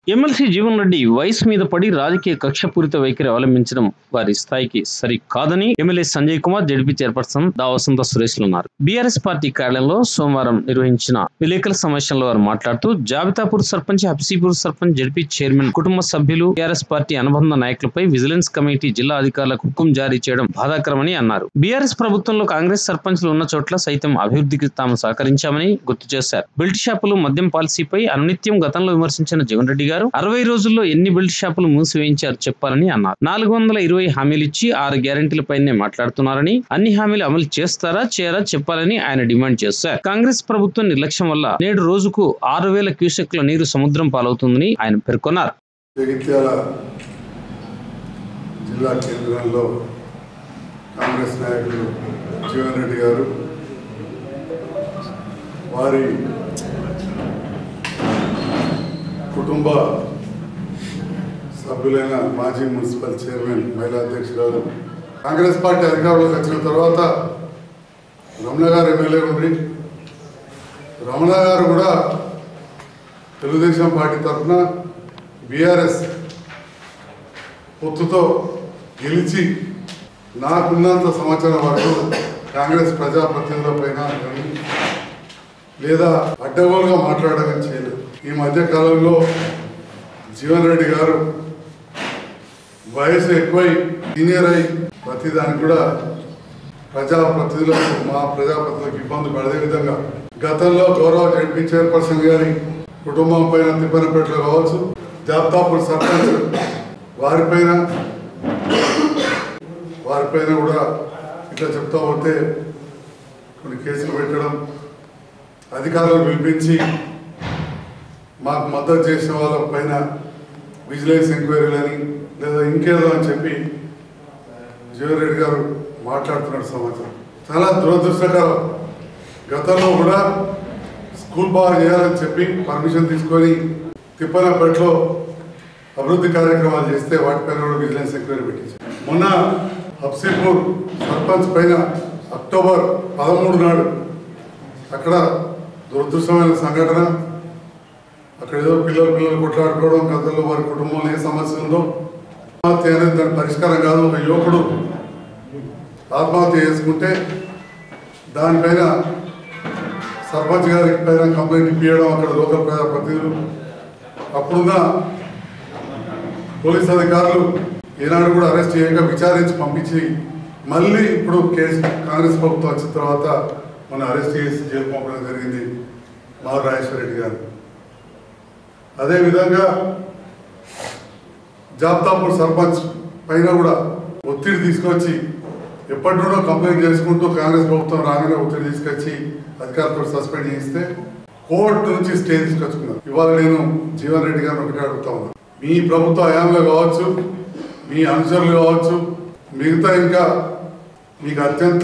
MLC Jeevan Reddy వయసు మీద పడి రాజకీయ కక్షపూరిత వైఖరి అవలంబించడం వారి స్థాయికి సరి కాదని MLA Sanjay Kumar ZP chairperson దా వసంత సురేష్లు అన్నారు బీఆర్ఎస్ పార్టీ కార్యాలయంలో సోమవారం నిర్వహించిన విలేకరుల సమావేశంలో వారు మాట్లాడుతూ జాబితాపూర్ సర్పంచ్ హబ్సీపూర్ సర్పంచ్ జడ్పీ చైర్మన్ కుటుంబ సభ్యులు బీఆర్ఎస్ పార్టీ అనుబంధ నాయకులపై విజిలెన్స్ కమిటీ జిల్లా అధికారులకు హుకుం జారీ చేయడం బాధాకరమని అన్నారు బీఆర్ఎస్ ప్రభుత్వంలో కాంగ్రెస్ సర్పంచ్లు ఉన్న చోట్ల సైతం అభివృద్ధికి తాము సహకరించామని గుర్తు చేశారు బెల్ట్ షాపులు మద్యం పాలసీపై అనునిత్యం గతంలో విమర్శించిన జీవన్ రెడ్డి గారు అరవై రోజుల్లో ఎన్ని బెల్ట్ షాపులు మూసివేయించారు చెప్పాలని అన్నారు నాలుగు వందల ఇరవై హామీలు ఇచ్చి ఆరు గ్యారెంటీలపైనే మాట్లాడుతున్నారని అన్ని హామీలు అమలు చేస్తారా చేయరా చెప్పాలని ఆయన డిమాండ్ చేశారు కాంగ్రెస్ ప్రభుత్వం నిర్లక్ష్యం వల్ల నేడు రోజుకు ఆరు వేల క్యూసెక్ల నీరు సముద్రం పాలవుతుందని ఆయన పేర్కొన్నారు జగిత్యాల జిల్లా కేంద్రంలో కాంగ్రెస్ నాయకులు జీవన్ రెడ్డి గారు వారి కుటుంబ సభ్యులైన మాజీ మున్సిపల్ చైర్మన్ మహిళా అధ్యక్షురాలు కాంగ్రెస్ పార్టీ అధికారంలోకి వచ్చిన తర్వాత రమణ గారు ఎమ్మెల్యే ఉండి రమణ గారు కూడా తెలుగుదేశం పార్టీ తరఫున బీఆర్ఎస్ పొత్తుతో గెలిచి నాకున్నంత సంవత్సరం వరకు కాంగ్రెస్ ప్రజాప్రతినిధుల పైన కానీ లేదా అడ్డగోలుగా మాట్లాడడం చేయలేదు ఈ మధ్య కాలంలో జీవన్ రెడ్డి గారు వయసు ఎక్కువై సీనియర్ అయి ప్రతిదానికి కూడా ప్రజాప్రతినిధులకు మా ప్రజాప్రతినిధులకు ఇబ్బంది పడే విధంగా గతంలో గౌరవ జడ్పీ చైర్పర్సన్ గారి కుటుంబం పైన తిప్పనపేటలో కావచ్చు జాబ్తాపూర్ సర్పంచ్ వారిపైన వారిపైన కూడా ఇట్లా చెప్తా పోతే కొన్ని కేసులు పెట్టడం అధికారులను పిలిపించి మాకు మద్దతు చేసిన వాళ్ళ పైన విజిలెన్స్ ఎంక్వైరీలని లేదా ఇంకేదో అని చెప్పి జీవన్ రెడ్డి గారు మాట్లాడుతున్నాడు సమాచారం చాలా దురదృష్టకరం గతంలో కూడా స్కూల్ బాగా చేయాలని చెప్పి పర్మిషన్ తీసుకొని తిప్పనపేటలో అభివృద్ధి కార్యక్రమాలు చేస్తే వాటిపైన కూడా విజిలెన్స్ ఎంక్వైరీ పెట్టించారు మొన్న హబ్సీపూర్ సర్పంచ్ పైన అక్టోబర్ పదమూడు నాడు అక్కడ దురదృష్టమైన సంఘటన అక్కడ ఏదో పిల్లలు పిల్లలు కొట్లాడుకోవడం గతంలో వారి కుటుంబంలో ఏ సమస్య ఉందో ఆత్మహత్య అనేది దాని పరిష్కారం కాదు ఒక యువకుడు ఆత్మహత్య చేసుకుంటే దానిపైన సర్పంచ్ గారి పైన కంప్లైంట్ ఇప్పించడం అక్కడ లోకల్ ప్రజాప్రతినిధులు అప్పుడున్న పోలీస్ అధికారులు ఈనాడు కూడా అరెస్ట్ చేయక విచారించి పంపించి మళ్ళీ ఇప్పుడు కేసు కాంగ్రెస్ ప్రభుత్వం వచ్చిన తర్వాత మన అరెస్ట్ చేసి జైలు పంపడం జరిగింది మారు రాజేశ్వర రెడ్డి గారు అదేవిధంగా జాబ్తాపూర్ సర్పంచ్ పైన కూడా ఒత్తిడి తీసుకొచ్చి ఎప్పటి నుండో కంప్లైంట్ చేసుకుంటూ కాంగ్రెస్ ప్రభుత్వం రాగానే ఒత్తిడి తీసుకొచ్చి అధికారులతో సస్పెండ్ చేయిస్తే కోర్టు నుంచి స్టే తీసుకొచ్చుకున్నారు ఇవాళ నేను జీవన్ రెడ్డి గారిని ఒకటే అడుగుతా ఉన్నా మీ ప్రభుత్వ హయాంలో కావచ్చు మీ అనుచరులు కావచ్చు మిగతా ఇంకా మీకు అత్యంత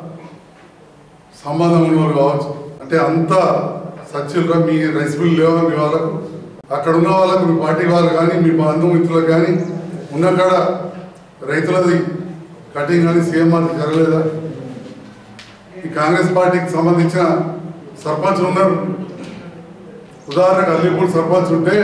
సంబంధం ఉన్నవారు కావచ్చు అంటే అంత సచ్యులుగా మీ రెసిపీలు లేవా మీ వాళ్ళకు అక్కడ ఉన్న వాళ్ళకు మీ పార్టీ వాళ్ళు కానీ మీ బంధుమిత్రులకు కానీ ఉన్న కాడ రైతులది కటింగ్ కానీ సీఎం అది జరగలేదా ఈ కాంగ్రెస్ పార్టీకి సంబంధించిన సర్పంచ్ ఉన్నారు ఉదాహరణకు అల్లిపూర్ సర్పంచ్ ఉంటే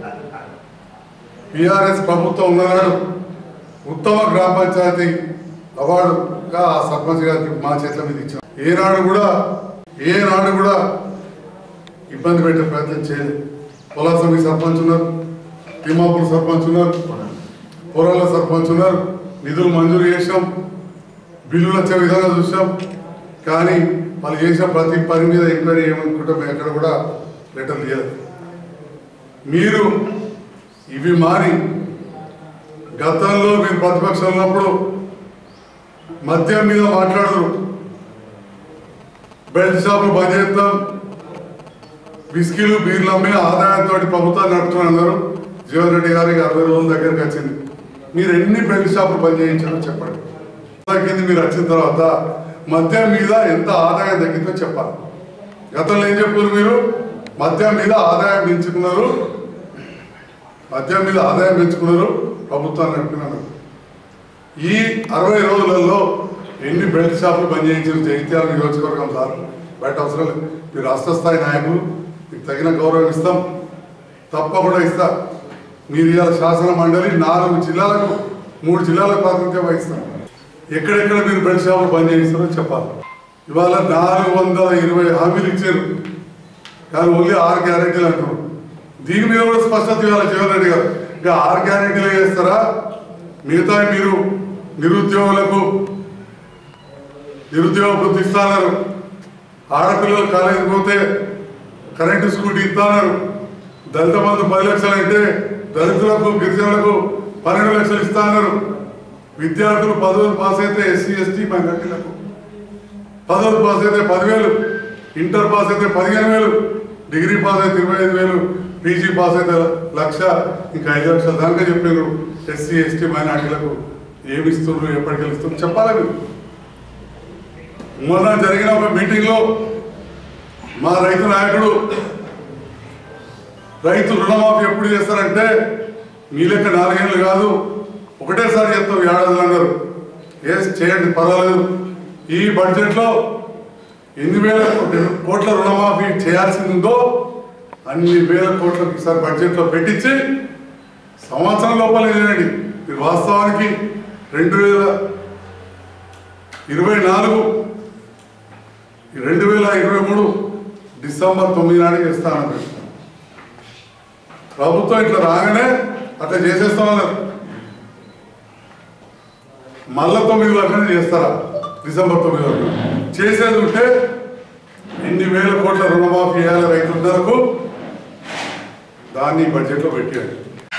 బీఆర్ఎస్ ప్రభుత్వం ఉన్ననాడు ఉత్తమ గ్రామ పంచాయతీ అవార్డుగా ఆ సర్పంచ్ గారికి మా చేతుల మీద ఇచ్చాం ఏనాడు కూడా ఏనాడు కూడా ఇబ్బంది పెట్టే ప్రయత్నం చేయలేదు పొలాసమి సర్పంచ్ ఉన్నారు తిమ్మాపూర్ సర్పంచ్ ఉన్నారు పొరాల సర్పంచ్ ఉన్నారు నిధులు మంజూరు చేసాం బిల్లులు వచ్చే విధంగా చూసాం కానీ వాళ్ళు చేసిన ప్రతి పని మీద ఎంక్వైరీ ఏమనుకుంటాం ఎక్కడ కూడా లెటర్ లేదు మీరు ఇవి మారి గతంలో మీరు ప్రతిపక్షంలో ఉన్నప్పుడు మద్యం మీద మాట్లాడరు బెల్ట్ షాపులు బంద్ చేస్తాం విస్కీలు బీర్లు అమ్మి ఆదాయంతో ప్రభుత్వాన్ని నడుపుతున్నారు జీవన్ రెడ్డి గారికి అరవై రోజుల దగ్గరికి వచ్చింది మీరు ఎన్ని బెల్ట్ షాపులు బంద్ చేయించారో చెప్పండి తగ్గింది మీరు వచ్చిన తర్వాత మద్యం మీద ఎంత ఆదాయం తగ్గిందో చెప్పాలి గతంలో ఏం చెప్పారు మీరు మద్యం మీద ఆదాయం పెంచుకున్నారు మద్యం మీద ఆదాయం పెంచుకున్నారు ప్రభుత్వాన్ని నడుపుతున్నారు ఈ అరవై రోజులలో ఎన్ని బెల్ట్ షాపులు బంద్ చేయించారు జగిత్యాల నియోజకవర్గం సార్ బయట అవసరం లేదు మీరు రాష్ట్ర స్థాయి నాయకులు మీకు తగిన గౌరవం ఇస్తాం తప్పకుండా ఇస్తా మీరు ఇవాళ శాసన మండలి నాలుగు జిల్లాలకు మూడు జిల్లాలకు ప్రాతినిధ్యం వహిస్తారు ఎక్కడెక్కడ మీరు బెడ్ షాపులు బంద్ చేయిస్తారో చెప్పాలి ఇవాళ నాలుగు వందల ఇరవై హామీలు ఇచ్చారు కానీ ఓన్లీ ఆరు గ్యారెంటీలు అంటారు దీని మీద కూడా స్పష్టత ఇవ్వాలి జగన్ రెడ్డి గారు ఇంకా ఆరు గ్యారెంటీలు వేస్తారా మిగతా మీరు నిరుద్యోగులకు నిరుద్యోగ వృత్తి ఇస్తాన్నారు ఆడపిల్లలు కాలేజీకి పోతే కరెంటు స్కూటీ ఇస్తాన్నారు దళిత బంధు పది లక్షలు అంటే దళితులకు గిరిజనులకు పన్నెండు లక్షలు ఇస్తాన్నారు విద్యార్థులు పదవులు పాస్ అయితే ఎస్సీ ఎస్టీ మైనార్టీలకు పదవులు పాస్ అయితే పదివేలు ఇంటర్ పాస్ అయితే పదిహేను వేలు డిగ్రీ పాస్ అయితే ఇరవై ఐదు వేలు పీజీ పాస్ అయితే లక్ష ఇంకా ఐదు లక్షల దాకా చెప్పారు ఎస్సీ ఎస్టీ మైనార్టీలకు ఏమి ఇస్తున్నారు ఎప్పటికి ఇస్తున్నారు చెప్పాలి మీరు మొన్న జరిగిన ఒక మీటింగ్లో మా రైతు నాయకుడు రైతు రుణమాఫీ ఎప్పుడు చేస్తారంటే మీ లెక్క నాలుగేళ్ళు కాదు ఒకటేసారి చెప్తాం ఏడాది అన్నారు ఎస్ చేయండి పర్వాలేదు ఈ బడ్జెట్లో ఎన్ని వేల కోట్ల రుణమాఫీ చేయాల్సింది ఉందో అన్ని వేల కోట్లకు ఈసారి బడ్జెట్లో పెట్టించి సంవత్సరం లోపల చేయండి ఇది వాస్తవానికి రెండు వేల ఇరవై నాలుగు రెండు వేల ఇరవై మూడు డిసెంబర్ తొమ్మిది నాటికి ఇస్తానన్నారు ప్రభుత్వం ఇట్లా రాగానే అట్లా చేసేస్తామన్నారు మళ్ళా తొమ్మిది వరకు చేస్తారా డిసెంబర్ తొమ్మిది వరకు చేసేది ఉంటే ఎన్ని వేల కోట్ల రుణమాఫీ చేయాలి రైతులందరకు దాన్ని బడ్జెట్లో పెట్టాడు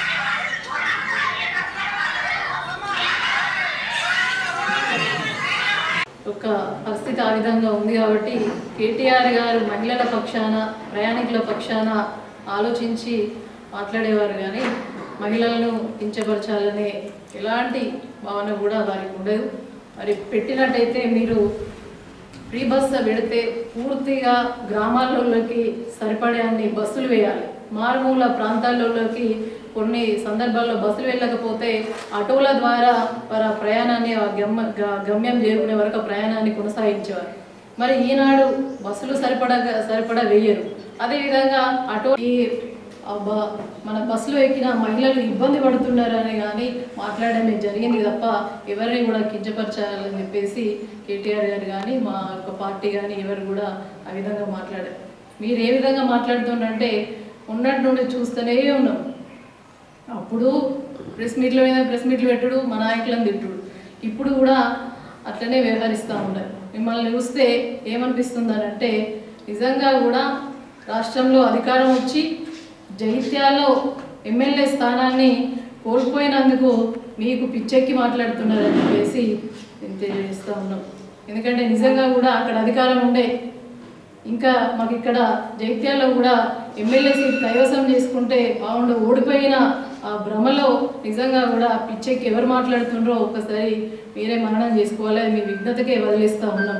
ఒక పరిస్థితి ఆ విధంగా ఉంది కాబట్టి కేటీఆర్ గారు మహిళల పక్షాన ప్రయాణికుల పక్షాన ఆలోచించి మాట్లాడేవారు కానీ మహిళలను కించపరచాలనే ఎలాంటి భావన కూడా వారికి ఉండదు మరి పెట్టినట్టయితే మీరు ఫ్రీ బస్సు పెడితే పూర్తిగా గ్రామాలలోకి సరిపడే అన్ని బస్సులు వేయాలి మారుమూల ప్రాంతాలలోకి కొన్ని సందర్భాల్లో బస్సులు వెళ్ళకపోతే ఆటోల ద్వారా వారి ఆ ప్రయాణాన్ని ఆ గమ్య గ- గమ్యం చేరుకునే వరకు ఆ ప్రయాణాన్ని కొనసాగించేవారు మరి ఈనాడు బస్సులు సరిపడా సరిపడా వేయరు అదేవిధంగా ఆటో ఈ ఆ బ- మన బస్సులో ఎక్కిన మహిళలు ఇబ్బంది పడుతున్నారని కానీ మాట్లాడమే జరిగింది తప్ప ఎవరిని కూడా కించపరచాలని చెప్పేసి కేటీఆర్ గారు కానీ మా యొక్క పార్టీ కానీ ఎవరు కూడా ఆ విధంగా మాట్లాడారు మీరు ఏ విధంగా మాట్లాడుతుండంటే ఉన్నట్టు నుండి చూస్తూనే ఉన్నాం అప్పుడు ప్రెస్ మీట్ల మీద ప్రెస్ మీట్లు పెట్టుడు మా నాయకులను తిట్టుడు ఇప్పుడు కూడా అట్లనే వ్యవహరిస్తూ ఉన్నారు మిమ్మల్ని చూస్తే ఏమనిపిస్తుందనంటే నిజంగా కూడా రాష్ట్రంలో అధికారం వచ్చి జైత్యాల్లో ఎమ్మెల్యే స్థానాన్ని కోల్పోయినందుకు మీకు పిచ్చెక్కి మాట్లాడుతున్నారని చెప్పేసి నేను తెలియజేస్తూ ఉన్నాం ఎందుకంటే నిజంగా కూడా అక్కడ అధికారం ఉండే ఇంకా మాకు ఇక్కడ జైత్యాల్లో కూడా ఎమ్మెల్యే సీట్ కైవసం చేసుకుంటే బాగుండు ఓడిపోయిన ఆ భ్రమలో నిజంగా కూడా పిచ్చెక్కి ఎవరు మాట్లాడుతుండ్రో ఒక్కసారి మీరే మననం చేసుకోవాలి అది మీ విఘ్నతకే వదిలేస్తూ ఉన్నాం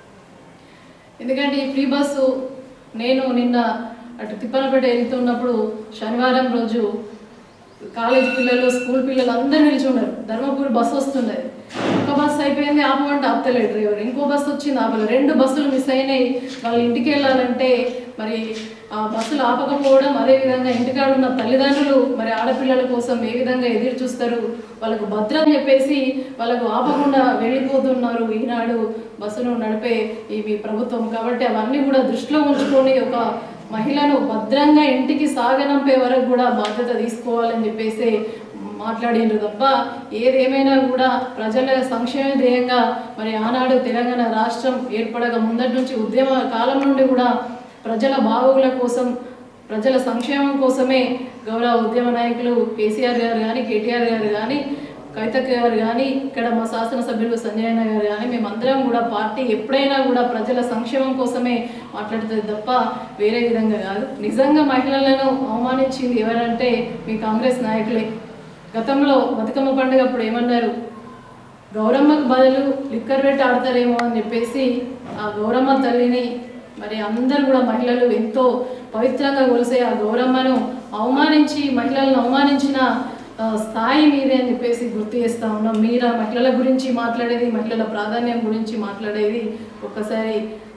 ఎందుకంటే ఈ ఫ్రీ బస్సు నేను నిన్న అటు తిప్పనపేట వెళ్తున్నప్పుడు శనివారం రోజు కాలేజ్ పిల్లలు స్కూల్ పిల్లలు అందరూ నిల్చున్నారు ధర్మపురి బస్సు వస్తున్నది ఒక బస్సు అయిపోయింది ఆపమంటే ఆపుతలేడు డ్రైవర్ ఇంకో బస్సు వచ్చింది ఆపలేదు రెండు బస్సులు మిస్ అయినాయి వాళ్ళు ఇంటికి వెళ్ళాలంటే మరి ఆ బస్సులు ఆపకపోవడం అదేవిధంగా ఇంటికాడ ఉన్న తల్లిదండ్రులు మరి ఆడపిల్లల కోసం ఏ విధంగా ఎదురు చూస్తారు వాళ్ళకు భద్రత అని చెప్పేసి వాళ్ళకు ఆపకుండా వెళ్ళిపోతున్నారు ఈనాడు బస్సును నడిపే ఈ మీ ప్రభుత్వం కాబట్టి అవన్నీ కూడా దృష్టిలో ఉంచుకొని ఒక మహిళను భద్రంగా ఇంటికి సాగనంపే వరకు కూడా బాధ్యత తీసుకోవాలని చెప్పేసి మాట్లాడిండ్రు తప్ప ఏదేమైనా కూడా ప్రజల సంక్షేమ ధ్యేయంగా మరి ఆనాడు తెలంగాణ రాష్ట్రం ఏర్పడక ముందటి నుంచి ఉద్యమ కాలం నుండి కూడా ప్రజల బాగోగుల కోసం ప్రజల సంక్షేమం కోసమే గౌరవ ఉద్యమ నాయకులు కేసీఆర్ గారు కానీ కేటీఆర్ గారు కానీ కవితక్క గారు కానీ ఇక్కడ మా శాసనసభ్యులు సంజయ్ అన్న గారు కానీ మేమందరం కూడా పార్టీ ఎప్పుడైనా కూడా ప్రజల సంక్షేమం కోసమే మాట్లాడుతుంది తప్ప వేరే విధంగా కాదు నిజంగా మహిళలను అవమానించింది ఎవరంటే మీ కాంగ్రెస్ నాయకులే గతంలో బతుకమ్మ పండుగ అప్పుడు ఏమన్నారు గౌరమ్మకు బదులు లిక్కర్ పెట్టి ఆడతారేమో అని చెప్పేసి ఆ గౌరమ్మ తల్లిని మరి అందరూ కూడా మహిళలు ఎంతో పవిత్రంగా కొలిసే ఆ గౌరమ్మను అవమానించి మహిళలను అవమానించిన ఆ, స్థాయి మీదే అని చెప్పేసి గుర్తు చేస్తా ఉన్నాం మీరు ఆ మహిళల గురించి మాట్లాడేది మహిళల ప్రాధాన్యం గురించి మాట్లాడేది ఒక్కసారి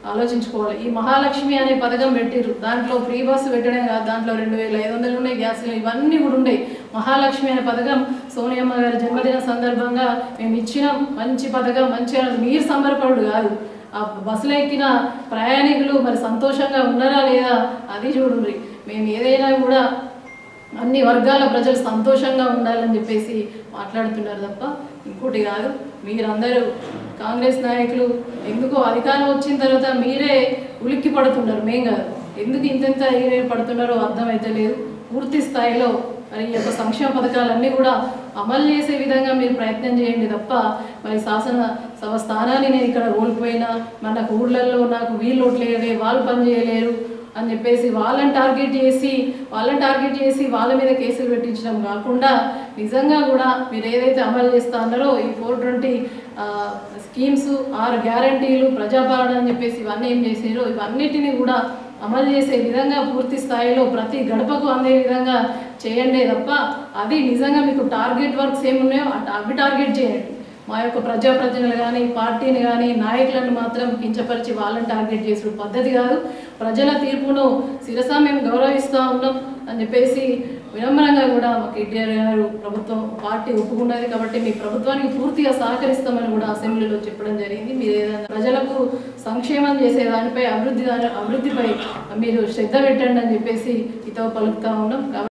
ఆలోచించుకోవాలి ఈ మహాలక్ష్మి అనే పథకం పెట్టిర్రు దాంట్లో ఫ్రీ బస్సు పెట్టడం కాదు దాంట్లో రెండు వేల ఐదు వందలు ఉన్నాయి గ్యాస్ ఇవన్నీ కూడా ఉన్నాయి మహాలక్ష్మి అనే పథకం సోనియమ్మ గారి జన్మదిన సందర్భంగా మేము ఇచ్చినాం మంచి పథకం మంచిగా మీరు సంబరపడు కాదు ఆ బస్సులో ఎక్కిన ప్రయాణికులు మరి సంతోషంగా ఉన్నారా లేదా అది చూడండి మేము ఏదైనా కూడా అన్ని వర్గాల ప్రజలు సంతోషంగా ఉండాలని చెప్పేసి మాట్లాడుతున్నారు తప్ప ఇంకోటి కాదు మీరందరూ కాంగ్రెస్ నాయకులు ఎందుకో అధికారం వచ్చిన తర్వాత మీరే ఉలిక్కి పడుతున్నారు మేం కాదు ఎందుకు ఇంతెంత ఏ పడుతున్నారో అర్థమైతే లేదు పూర్తి స్థాయిలో మరి ఈ యొక్క సంక్షేమ పథకాలన్నీ కూడా అమలు చేసే విధంగా మీరు ప్రయత్నం చేయండి తప్ప మరి శాసన సభ స్థానాన్ని నేను ఇక్కడ కోల్పోయినా మరి నాకు ఊర్లలో నాకు వీళ్ళు ఓట్లేదే వాళ్ళు పని చేయలేరు అని చెప్పేసి వాళ్ళని టార్గెట్ చేసి వాళ్ళని టార్గెట్ చేసి వాళ్ళ మీద కేసులు పెట్టించడం కాకుండా నిజంగా కూడా మీరు ఏదైతే అమలు చేస్తా అన్నారో ఈ ఫోర్ ట్వంటీ స్కీమ్స్ ఆరు గ్యారంటీలు ప్రజాపాలన అని చెప్పేసి ఇవన్నీ ఏం చేసారో ఇవన్నిటిని కూడా అమలు చేసే విధంగా పూర్తి స్థాయిలో ప్రతి గడపకు అందే విధంగా చేయండి తప్ప అది నిజంగా మీకు టార్గెట్ వర్క్స్ ఏమున్నాయో అట్- అవి టార్గెట్ చేయండి మా యొక్క ప్రజాప్రతినిధులు కానీ పార్టీని కానీ నాయకులను మాత్రం కించపరిచి వాళ్ళని టార్గెట్ చేసిన పద్ధతి కాదు ప్రజల తీర్పును శిరస మేము గౌరవిస్తూ ఉన్నాం అని చెప్పేసి వినమ్రంగా కూడా మా కేటీఆర్ గారు ప్రభుత్వం పార్టీ ఒప్పుకున్నది కాబట్టి మీ ప్రభుత్వానికి పూర్తిగా సహకరిస్తామని కూడా అసెంబ్లీలో చెప్పడం జరిగింది మీరు ఏదైనా ప్రజలకు సంక్షేమం చేసే దానిపై అభివృద్ధి అభివృద్ధిపై మీరు శ్రద్ధ పెట్టండి అని చెప్పేసి ఇతో పలుకుతా ఉన్నాం కాబట్టి